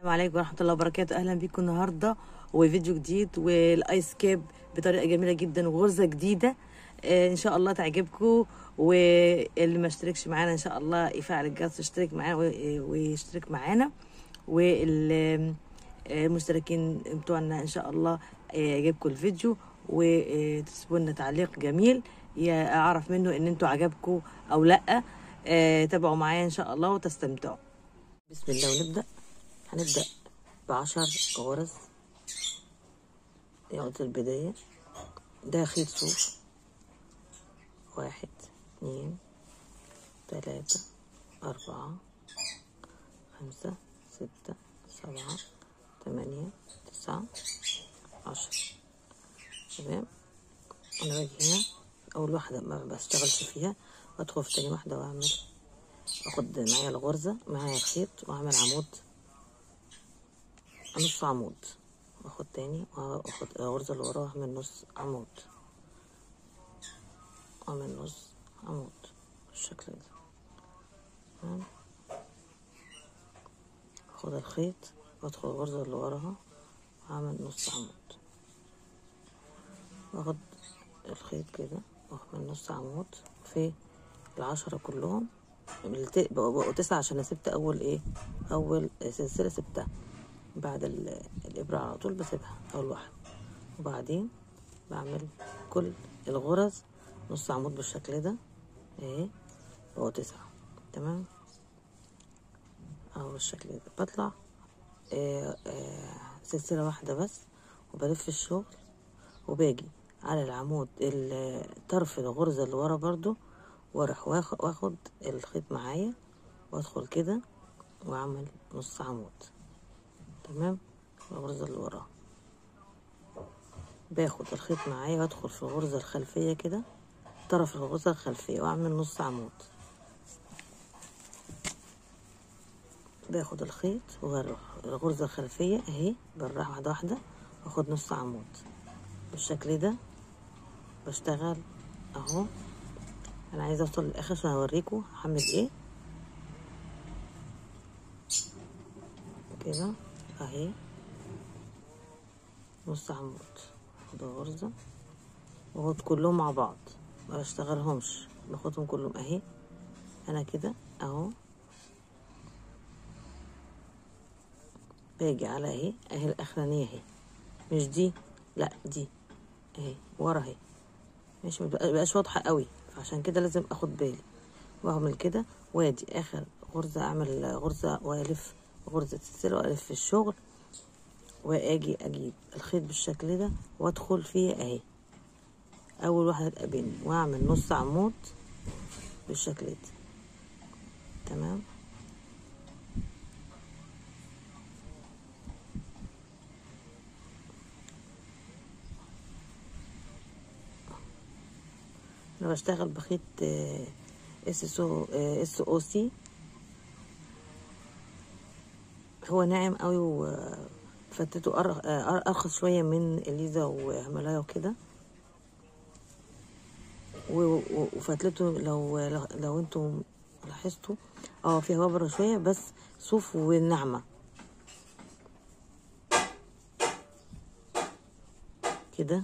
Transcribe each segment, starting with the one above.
السلام عليكم ورحمة الله وبركاته أهلا بيكم النهاردة وفيديو جديد والآيس كاب بطريقة جميلة جدا وغرزة جديدة آه إن شاء الله تعجبكم واللي ما اشتركش معانا إن شاء الله يفعل الجرس يشترك معانا و- ويشترك معانا والمشتركين بتوعنا إن شاء الله آه، يعجبكم الفيديو وتسيبوا لنا تعليق جميل يا أعرف منه إن انتوا عجبكم أو لأ آه، تابعوا معايا إن شاء الله وتستمتعوا بسم الله ونبدأ هنبدأ بعشر غرز دي عقدة البداية ده خيط صوف واحد اتنين تلاتة أربعة خمسة ستة سبعة تمانية تسعة عشرة تمام أنا باجي هنا أول واحدة ما بشتغلش فيها وأدخل في تاني واحدة وأعمل اخد معايا الغرزة معايا الخيط واعمل عمود نص عمود واخد تاني واخد الغرزة اللي وراها واعمل نص عمود واعمل نص عمود بالشكل ده تمام اخد الخيط وادخل الغرزة اللي وراها واعمل نص عمود واخد الخيط كده واعمل نص عمود في العشرة كلهم الت- بقوا بقوا تسعة عشان أنا سبت أول إيه أول سلسلة سبتها بعد ال- الإبرة على طول بسيبها أول واحدة وبعدين بعمل كل الغرز نص عمود بالشكل ده اهي بقوا تسعة تمام أهو بالشكل ده بطلع آه آه سلسلة واحدة بس وبلف الشغل وباجي على العمود ال- طرف الغرزة اللي ورا برضو واروح واخ- واخد الخيط معايا وادخل كده واعمل نص عمود تمام الغرزة اللي وراها باخد الخيط معايا وادخل في الغرزة الخلفية كده طرف الغرزة الخلفية واعمل نص عمود باخد الخيط واروح الغرزة الخلفية اهي بالراحة واحدة واحدة واخد نص عمود بالشكل ده بشتغل اهو انا عايزه اوصل للاخر عشان اوريكم هعمل ايه كده اهي نص عمود ده غرزه واخد كلهم مع بعض ما بشتغلهمش باخدهم كلهم اهي انا كده اهو باجي على اهي اهي الاخرانيه اهي مش دي لا دي اهي ورا اهي مش مبقاش واضحه قوي فعشان كده لازم اخد بالي واعمل كده وادي اخر غرزه اعمل غرزه والف غرزه سلسله والف في الشغل واجي اجيب الخيط بالشكل ده وادخل فيه اهي اول واحده تقابلني واعمل نص عمود بالشكل ده تمام انا بشتغل بخيط اس او اس او سي هو ناعم قوي وفتته أر- آه، ارخص شويه من اليزا وهيمالايا وكده و- و- وفتلته لو لو, لو انتوا لاحظتوا اه فيها وبره شويه بس صوف وناعمه كده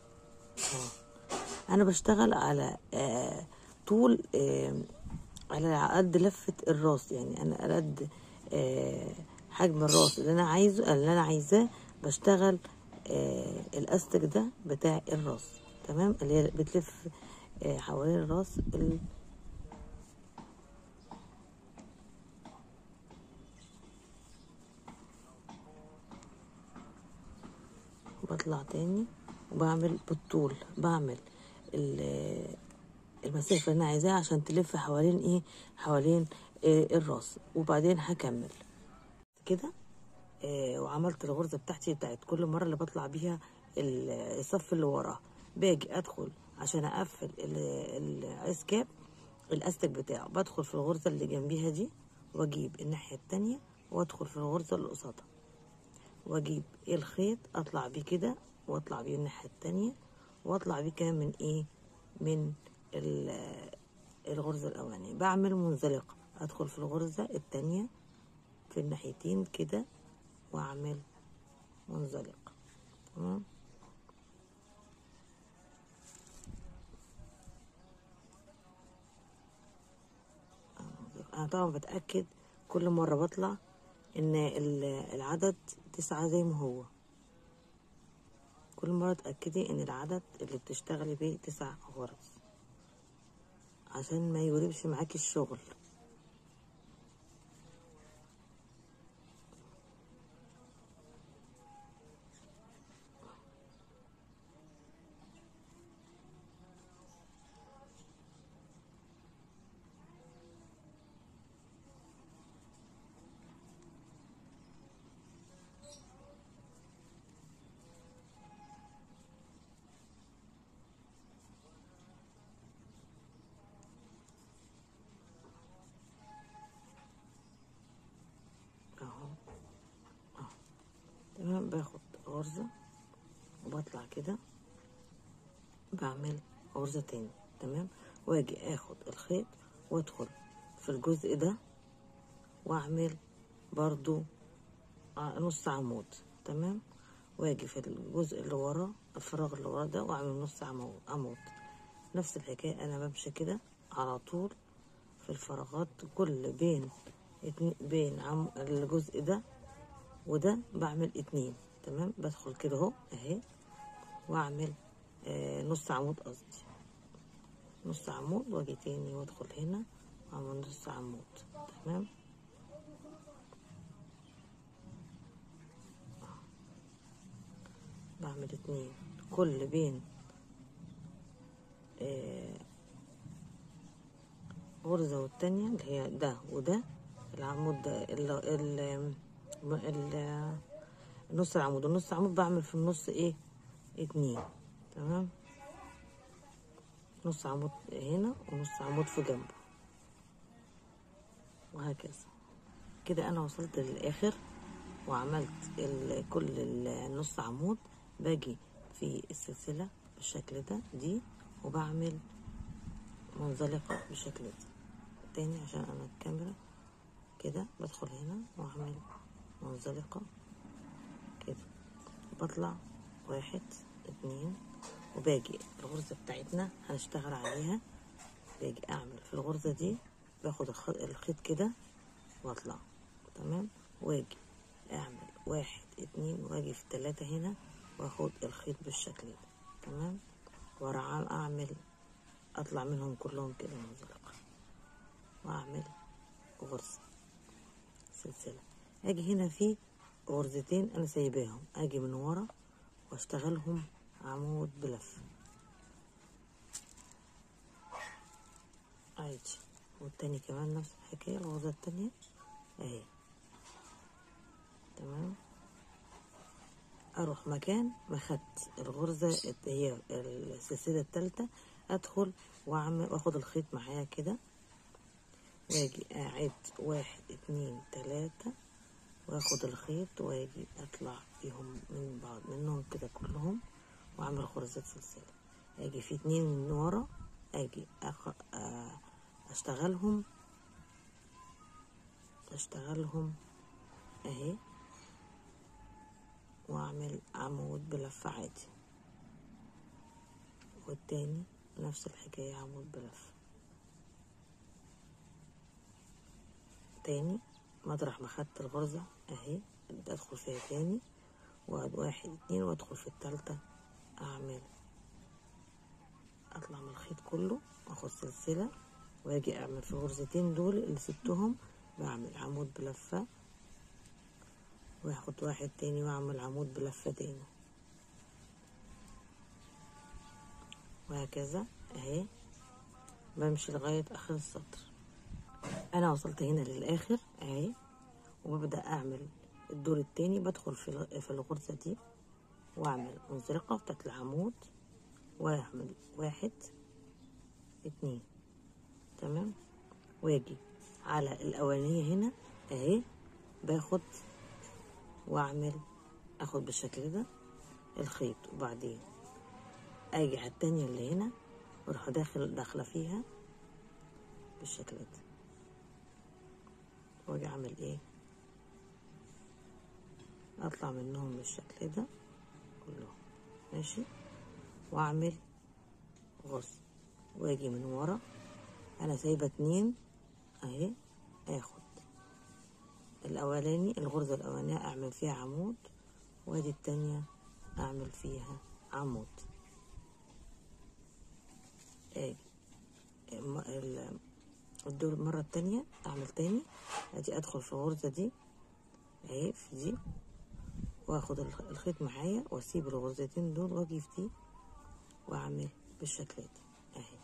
انا بشتغل على آه طول آه على قد لفة الراس يعني انا على قد آه حجم الراس اللي انا عايزه اللي انا عايزاه بشتغل آه الاستك ده بتاع الراس تمام اللي هي بتلف آه حوالين الراس ال- بطلع تاني وبعمل بالطول بعمل ال- المسافة اللي أنا عايزاها عشان تلف حوالين إيه حوالين إيه الراس وبعدين هكمل كده إيه وعملت الغرزة بتاعتي بتاعت كل مرة اللي بطلع بيها ال- الصف اللي وراه باجي أدخل عشان أقفل ال- العيس كاب الأستك بتاعه بدخل في الغرزة اللي جنبيها دي وأجيب الناحية التانية وأدخل في الغرزة اللي قصادها واجيب الخيط اطلع بيه كده واطلع بيه الناحيه التانية واطلع بيه كمان من ايه من ال- الغرزه الاولانيه بعمل منزلقه ادخل في الغرزه التانية في الناحيتين كده واعمل منزلقة تمام انا طبعا بتأكد كل مرة بطلع ان ال- العدد تسعة زي ما هو كل مرة تأكدي ان العدد اللي بتشتغلي بيه تسع غرز عشان ما يوربش معاكي الشغل اهو اهو تمام باخد غرزة وبطلع كده بعمل غرزة تاني تمام واجي اخد الخيط وادخل في الجزء ده واعمل برضو ع- نص عمود تمام واجي في الجزء اللي ورا الفراغ اللي ورا ده واعمل نص عمو- عمود نفس الحكاية انا بمشي كده على طول في الفراغات كل بين اتنين بين عم الجزء ده وده بعمل اتنين تمام بدخل كده اهو اهي واعمل آه نص عمود قصدي نص عمود واجي تاني وادخل هنا واعمل نص عمود تمام بعمل اتنين كل بين آه غرزة والتانية اللي هي ده وده العمود ده ال ال ال نص العمود ونص العمود بعمل في النص ايه اتنين تمام نص عمود هنا ونص عمود في جنبه وهكذا كده انا وصلت للاخر وعملت ال كل ال- النص عمود باجي في السلسلة بالشكل ده دي وبعمل منزلقة بالشكل ده تاني عشان انا الكاميرا كده بدخل هنا واعمل منزلقة كده بطلع واحد اتنين وباجي الغرزة بتاعتنا هنشتغل عليها باجي اعمل في الغرزة دي باخد الخ- الخيط كده واطلع تمام واجي اعمل واحد اتنين واجي في تلاتة هنا واخد الخيط بالشكل ده تمام وارا اعمل اطلع منهم كلهم كده منزلقة واعمل غرزة سلسلة اجي هنا في غرزتين انا سايباهم اجي من ورا واشتغلهم عمود بلف عادي والتاني كمان نفس الحكاية الغرزة التانية اهي تمام اروح مكان ما خدت الغرزة اللي هي السلسلة التالتة ادخل واعمل واخد الخيط معايا كده واجي اعد واحد اتنين تلاتة واخد الخيط واجي اطلع فيهم من بعض منهم كده كلهم واعمل غرزة سلسلة اجي في اتنين من ورا اجي أخ... آه، اشتغلهم اشتغلهم اهي واعمل عمود بلفة عادي والتاني نفس الحكاية عمود بلفة تاني مطرح ما خدت الغرزة اهي ادخل فيها تاني وأد واحد اتنين وادخل في التالتة اعمل اطلع من الخيط كله اخد سلسلة واجي اعمل في الغرزتين دول اللي سبتهم بعمل عمود بلفة واخد واحد تاني واعمل عمود بلفة تاني وهكذا اهي بمشي لغاية اخر السطر انا وصلت هنا للاخر اهي وببدأ اعمل الدور التاني بدخل في الغ- في الغرزة دي واعمل منزلقة بتاعت العمود واعمل واحد اتنين تمام واجي على الاولانية هنا اهي باخد واعمل اخد بالشكل ده الخيط وبعدين اجي على التانية اللي هنا واروح داخل داخلة فيها بالشكل ده واجي اعمل ايه هطلع منهم بالشكل ده كلهم ماشي واعمل غرز واجي من ورا انا سايبه اتنين اهي اخد الاولاني الغرزه الاولانيه اعمل فيها عمود وادي التانية اعمل فيها عمود اجي الم- ال- الدور المرة التانية اعمل تاني ادي ادخل في الغرزة دي اهي في دي واخد الخ- الخيط معايا واسيب الغرزتين دول واجي في دي واعمل بالشكل ده اهي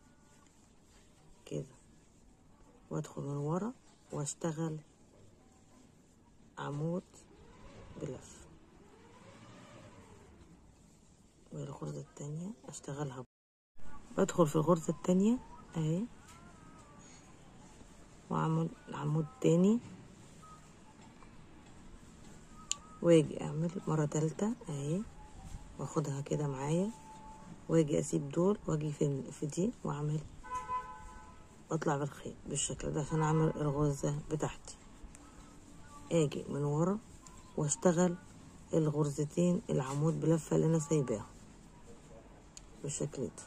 كده وادخل من ورا واشتغل عمود بلف والغرزة التانية اشتغلها بدخل في الغرزة التانية اهي واعمل عمود تاني واجي اعمل مرة تالتة اهي واخدها كده معايا واجي اسيب دول واجي في في دي واعمل واطلع بالخيط بالشكل ده عشان اعمل الغرزة بتاعتي اجي من ورا واشتغل الغرزتين العمود بلفة اللي انا سايباهم بالشكل ده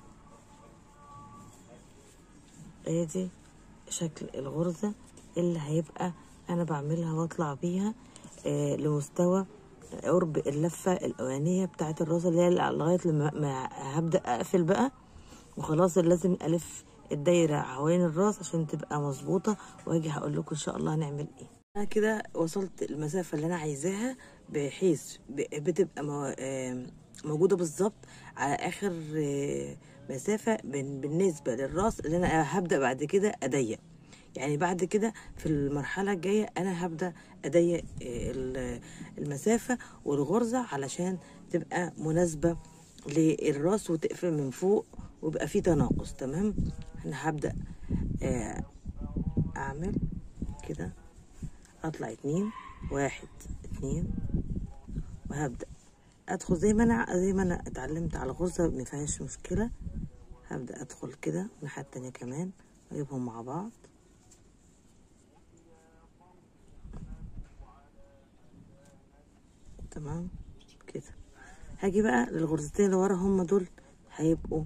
ادي شكل الغرزة اللي هيبقى انا بعملها واطلع بيها آه لمستوى قرب اللفة الأولانية بتاعة الراسة اللي هي لغاية لما ما هبدأ أقفل بقى وخلاص لازم ألف الدايرة حوالين الراس عشان تبقى مظبوطة وأجي هقول لكم إن شاء الله هنعمل إيه أنا كده وصلت المسافة اللي أنا عايزاها بحيث ب- بتبقى مو- آم، موجودة بالظبط على آخر آه، مسافة بن- بالنسبة للراس اللي أنا هبدأ بعد كده أضيق يعني بعد كده في المرحلة الجاية أنا هبدأ أضيق آه، ال- المسافة والغرزة علشان تبقى مناسبة للراس وتقفل من فوق ويبقى في تناقص تمام أنا هبدأ آه، أعمل كده أطلع اتنين واحد اتنين وهبدأ أدخل زي ما أنا زي ما أنا اتعلمت على غرزة مفيهاش مشكلة هبدأ أدخل كده الناحية التانية كمان وأجيبهم مع بعض تمام كده هاجي بقى للغرزتين اللي ورا هم دول هيبقوا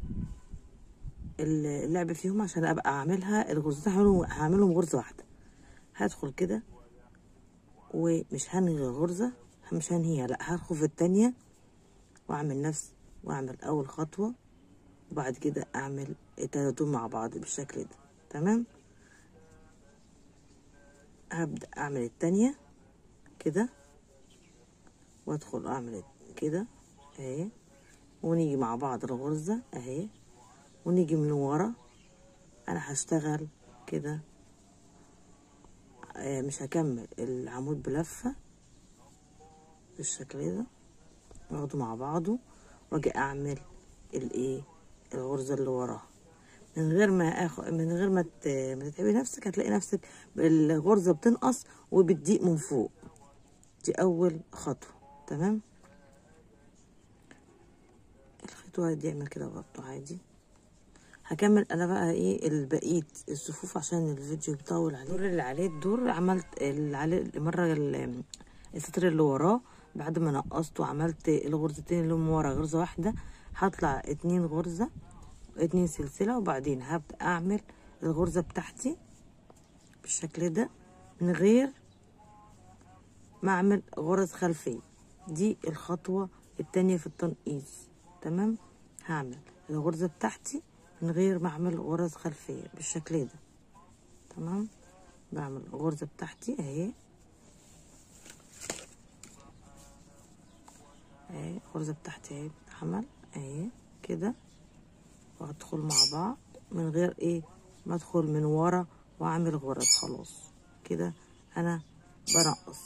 ال- اللعب فيهم عشان ابقى اعملها الغرزتين هعملهم هعملهم غرزه واحده هدخل كده ومش هنهي الغرزه مش هنهيها لا هدخل في التانية واعمل نفس واعمل اول خطوه وبعد كده اعمل التلاتة دول مع بعض بالشكل ده تمام هبدأ اعمل التانية كده وادخل اعمل كده اهي ونيجي مع بعض الغرزة اهي ونيجي من ورا انا هشتغل كده آه، مش هكمل العمود بلفة بالشكل ده واخده مع بعضه واجي اعمل الايه الغرزة اللي وراها من غير ما اخد من غير ما ت- ما تتعبي نفسك هتلاقي نفسك الغرزة بتنقص وبتضيق من فوق دي اول خطوة تمام الخيط وارد يعمل كده برضه عادي هكمل انا بقى ايه البقيه الصفوف عشان الفيديو بيطول عليه الدور اللي عليه الدور عملت اللي عليه المره ال- السطر اللي وراه بعد ما نقصت وعملت الغرزتين اللي من ورا غرزه واحده هطلع اتنين غرزه اتنين سلسله وبعدين هبدا اعمل الغرزه بتاعتي بالشكل ده من غير ما اعمل غرز خلفيه دي الخطوه التانية في التنقيص تمام هعمل الغرزه بتاعتي من غير ما اعمل غرز خلفيه بالشكل ده تمام بعمل الغرزه بتاعتي اهي اهي الغرزه بتاعتي اهي بتتعمل اهي كده وهدخل مع بعض من غير ايه ما ادخل من ورا واعمل غرز خلاص كده انا بنقص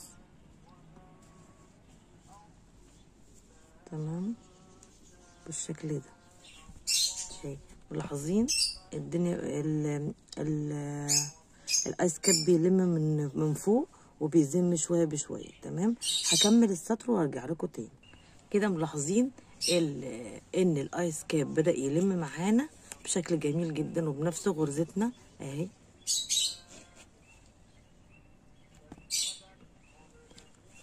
تمام بالشكل ده شايف ملاحظين الدنيا ال ال الايس كاب بيلم من من فوق وبيزم شويه بشويه تمام هكمل السطر وارجع لكم تاني كده ملاحظين ال- ان الايس كاب بدا يلم معانا بشكل جميل جدا وبنفس غرزتنا اهي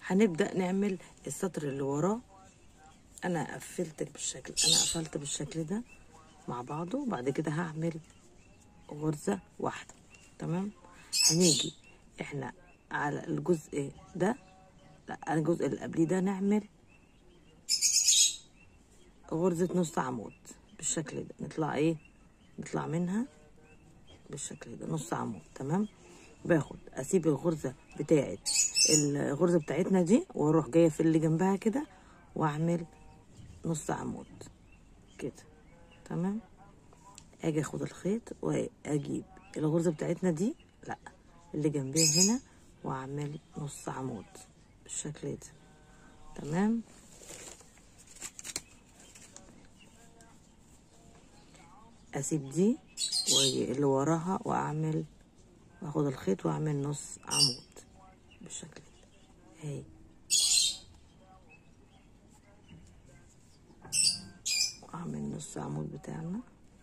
هنبدأ نعمل السطر اللي وراه انا قفلت بالشكل انا قفلت بالشكل ده مع بعضه وبعد كده هعمل غرزة واحدة تمام هنيجي احنا على الجزء ده لا الجزء اللي قبليه ده نعمل غرزة نص عمود بالشكل ده نطلع ايه نطلع منها بالشكل ده نص عمود تمام باخد اسيب الغرزة بتاعت الغرزة بتاعتنا دي واروح جاية في اللي جنبها كده واعمل نص عمود كده تمام اجي اخد الخيط واجيب الغرزة بتاعتنا دي لا اللي جنبيها هنا واعمل نص عمود بالشكل ده تمام اسيب دي واللي وراها واعمل واخد الخيط واعمل نص عمود بالشكل ده اهي واعمل نص عمود بتاعنا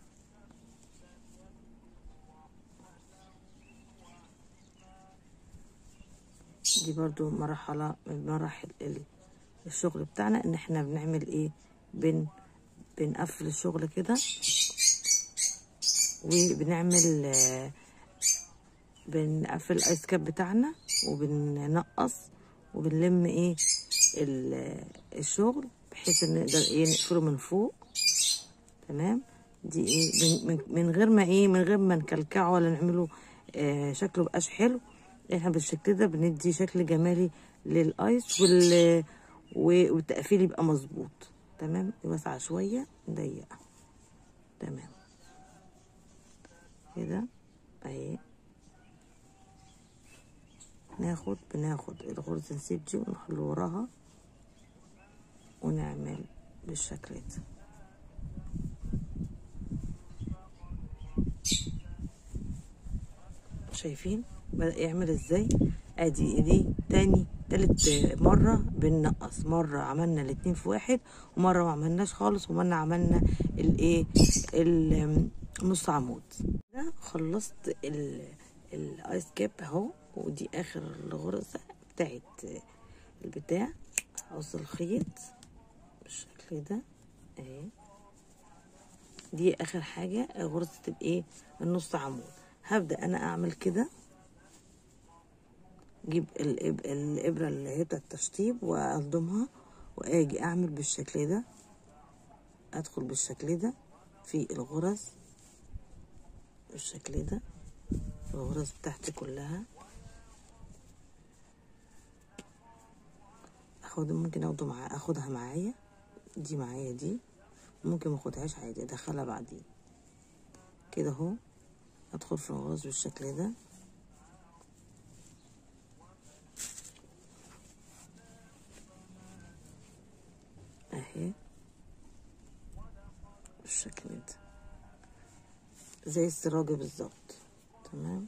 دي برضو مرحلة من مراحل الشغل بتاعنا ان احنا بنعمل ايه بن بنقفل الشغل كده وبنعمل بنقفل الايس كاب بتاعنا وبننقص وبنلم ايه الشغل بحيث ان نقدر ايه نقفله من فوق تمام دي ايه من غير ما ايه من غير ما نكلكعه ولا نعمله آه شكله مبقاش حلو احنا بالشكل ده بندي شكل جمالي للايس وال والتقفيل يبقى مظبوط تمام واسعه شويه نضيقها تمام كده اهي ناخد بناخد الغرزة نسيب دي ونروح لوراها ونعمل بالشكل ده شايفين بدأ يعمل ازاي ادي دي تاني تالت مرة بننقص مرة عملنا الاتنين في واحد ومرة ما عملناش خالص ومرة عملنا الايه النص عمود ده خلصت الايس كاب اهو ودي اخر الغرزة بتاعت البتاع هقص الخيط بالشكل ده اهي دي اخر حاجة غرزة الايه النص عمود هبدأ انا اعمل كده اجيب الإب... الابرة اللي هي بتاعت التشطيب واصدمها واجي اعمل بالشكل ده ادخل بالشكل ده في الغرز بالشكل ده الغرز بتاعتي كلها اخد ممكن اخده مع اخدها معايا دي معايا دي ممكن ما اخدهاش عادي ادخلها بعدين كده اهو ادخل في الغرز بالشكل ده اهي بالشكل ده زي السراجة بالظبط تمام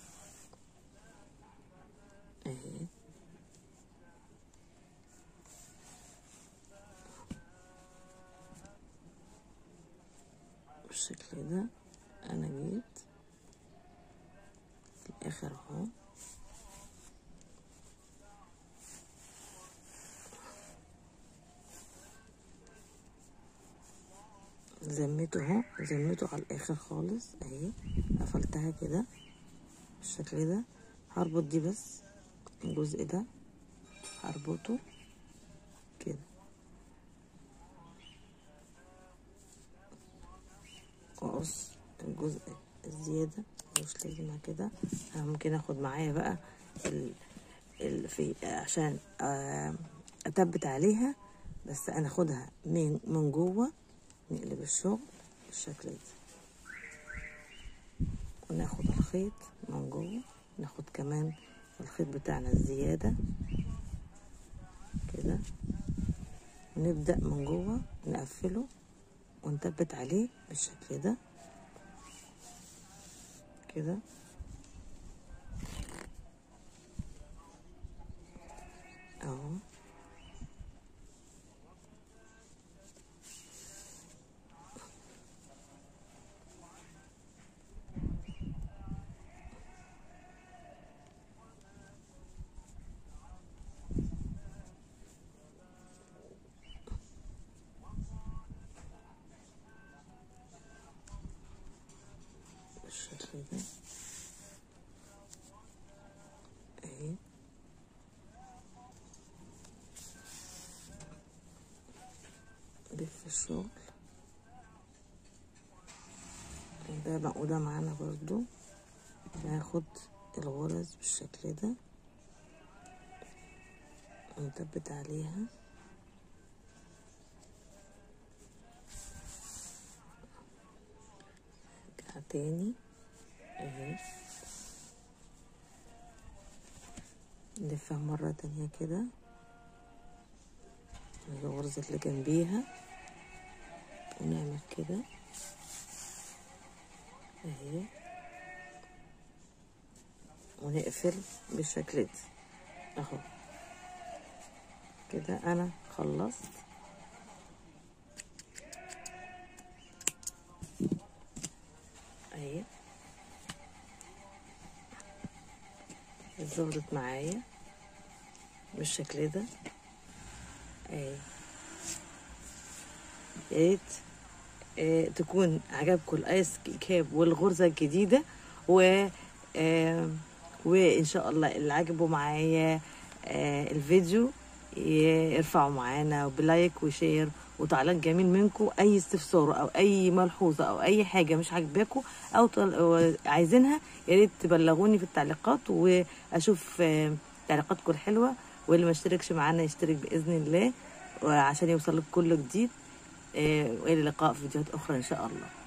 اهي بالشكل ده انا جيت في الاخر اهو زميته اهو زميته على الاخر خالص اهي قفلتها كده بالشكل ده هربط دي بس الجزء ده هربطه كده واقص الجزء الزيادة مش لازمها كده انا ممكن اخد معايا بقى ال... ال... في عشان اثبت عليها بس انا اخدها من من جوه نقلب الشغل بالشكل ده وناخد الخيط من جوه ناخد كمان الخيط بتاعنا الزيادة كده ونبدأ من جوه نقفله ونثبت عليه بالشكل ده كده اهو نلف الشغل ده مقودة معانا برضو ناخد الغرز بالشكل ده ونثبت عليها نرجع تاني اهي نلفها مرة تانية كده الغرزة اللي جنبيها ونعمل كده اهي ونقفل بالشكل ده اهو كده انا خلصت اهي ظبطت معايا بالشكل ده اهي يا ريت آه، تكون عجبكم الايس كاب والغرزه الجديده و آه، وان شاء الله اللي عجبوا معايا آه، الفيديو يرفعوا معانا بلايك وشير وتعليق جميل منكم اي استفسار او اي ملحوظه او اي حاجه مش عاجباكم او طل- أو عايزينها يا ريت تبلغوني في التعليقات واشوف آه، تعليقاتكم الحلوه واللي ما اشتركش معانا يشترك باذن الله وعشان يوصل لك كل جديد آه، والى اللقاء في فيديوهات اخرى ان شاء الله